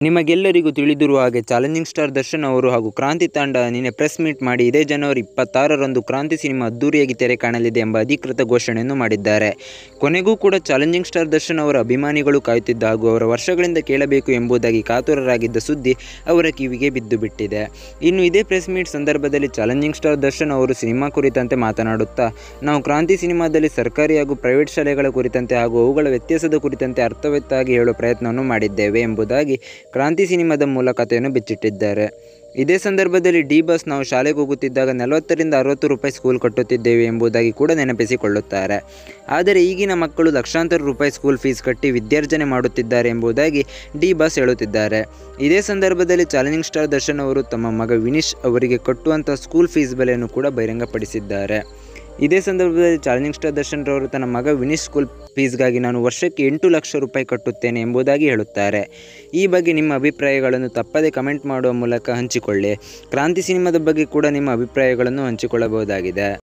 ನಿಮಗೆಲ್ಲರಿಗೂ ತಿಳಿದಿರುವ ಹಾಗೆ ಚಾಲೆಂಜಿಂಗ್ ಸ್ಟಾರ್ ದರ್ಶನ್ ಅವರು ಹಾಗೂ ಕ್ರಾಂತಿ ತಂಡ ನಿನ್ನೆ ಪ್ರೆಸ್ ಮೀಟ್ ಮಾಡಿ ಇದೇ ಜನವರಿ ಇಪ್ಪತ್ತಾರರಂದು ಕ್ರಾಂತಿ ಸಿನಿಮಾ ಅದ್ದೂರಿಯಾಗಿ ತೆರೆ ಕಾಣಲಿದೆ ಎಂಬ ಅಧಿಕೃತ ಘೋಷಣೆಯನ್ನು ಮಾಡಿದ್ದಾರೆ ಕೊನೆಗೂ ಕೂಡ ಚಾಲೆಂಜಿಂಗ್ ಸ್ಟಾರ್ ದರ್ಶನ್ ಅವರ ಅಭಿಮಾನಿಗಳು ಕಾಯುತ್ತಿದ್ದ ಹಾಗೂ ಅವರ ವರ್ಷಗಳಿಂದ ಕೇಳಬೇಕು ಎಂಬುದಾಗಿ ಕಾತುರರಾಗಿದ್ದ ಸುದ್ದಿ ಅವರ ಕಿವಿಗೆ ಬಿದ್ದು ಬಿಟ್ಟಿದೆ ಇನ್ನು ಇದೇ ಪ್ರೆಸ್ ಮೀಟ್ ಸಂದರ್ಭದಲ್ಲಿ ಚಾಲೆಂಜಿಂಗ್ ಸ್ಟಾರ್ ದರ್ಶನ್ ಅವರು ಸಿನಿಮಾ ಕುರಿತಂತೆ ಮಾತನಾಡುತ್ತಾ ನಾವು ಕ್ರಾಂತಿ ಸಿನಿಮಾದಲ್ಲಿ ಸರ್ಕಾರಿ ಹಾಗೂ ಪ್ರೈವೇಟ್ ಶಾಲೆಗಳ ಕುರಿತಂತೆ ಹಾಗೂ ಅವುಗಳ ವ್ಯತ್ಯಾಸದ ಕುರಿತಂತೆ ಅರ್ಥವತ್ತಾಗಿ ಹೇಳುವ ಪ್ರಯತ್ನವನ್ನು ಮಾಡಿದ್ದೇವೆ ಎಂಬುದಾಗಿ ಕ್ರಾಂತಿ ಸಿನಿಮಾದ ಮೂಲ ಕಥೆಯನ್ನು ಬಿಚ್ಚಿಟ್ಟಿದ್ದಾರೆ ಇದೇ ಸಂದರ್ಭದಲ್ಲಿ ಡಿ ಬಸ್ ನಾವು ಶಾಲೆಗೆ ಹೋಗುತ್ತಿದ್ದಾಗ ನಲವತ್ತರಿಂದ ಅರವತ್ತು ರೂಪಾಯಿ ಸ್ಕೂಲ್ ಕಟ್ಟುತ್ತಿದ್ದೇವೆ ಎಂಬುದಾಗಿ ಕೂಡ ನೆನಪಿಸಿಕೊಳ್ಳುತ್ತಾರೆ ಆದರೆ ಈಗಿನ ಮಕ್ಕಳು ಲಕ್ಷಾಂತರ ರೂಪಾಯಿ ಸ್ಕೂಲ್ ಫೀಸ್ ಕಟ್ಟಿ ವಿದ್ಯಾರ್ಜನೆ ಮಾಡುತ್ತಿದ್ದಾರೆ ಎಂಬುದಾಗಿ ಡಿ ಬಾಸ್ ಹೇಳುತ್ತಿದ್ದಾರೆ ಇದೇ ಸಂದರ್ಭದಲ್ಲಿ ಚಾಲೆಂಜಿಂಗ್ ಸ್ಟಾರ್ ದರ್ಶನ್ ಅವರು ತಮ್ಮ ಮಗ ವಿನಿಶ್ ಅವರಿಗೆ ಕಟ್ಟುವಂಥ ಸ್ಕೂಲ್ ಫೀಸ್ ಬೆಲೆಯನ್ನು ಕೂಡ ಬಹಿರಂಗಪಡಿಸಿದ್ದಾರೆ ಇದೇ ಸಂದರ್ಭದಲ್ಲಿ ಚಾಲೆಂಜಿಂಗ್ ಸ್ಟಾರ್ ದರ್ಶನ್ ರವರು ತನ್ನ ಮಗ ವಿನಿಶ್ ಸ್ಕೂಲ್ ಫೀಸ್ಗಾಗಿ ನಾನು ವರ್ಷಕ್ಕೆ ಎಂಟು ಲಕ್ಷ ರೂಪಾಯಿ ಕಟ್ಟುತ್ತೇನೆ ಎಂಬುದಾಗಿ ಹೇಳುತ್ತಾರೆ ಈ ಬಗ್ಗೆ ನಿಮ್ಮ ಅಭಿಪ್ರಾಯಗಳನ್ನು ತಪ್ಪದೇ ಕಮೆಂಟ್ ಮಾಡುವ ಮೂಲಕ ಹಂಚಿಕೊಳ್ಳಿ ಕ್ರಾಂತಿ ಸಿನಿಮಾದ ಬಗ್ಗೆ ಕೂಡ ನಿಮ್ಮ ಅಭಿಪ್ರಾಯಗಳನ್ನು ಹಂಚಿಕೊಳ್ಳಬಹುದಾಗಿದೆ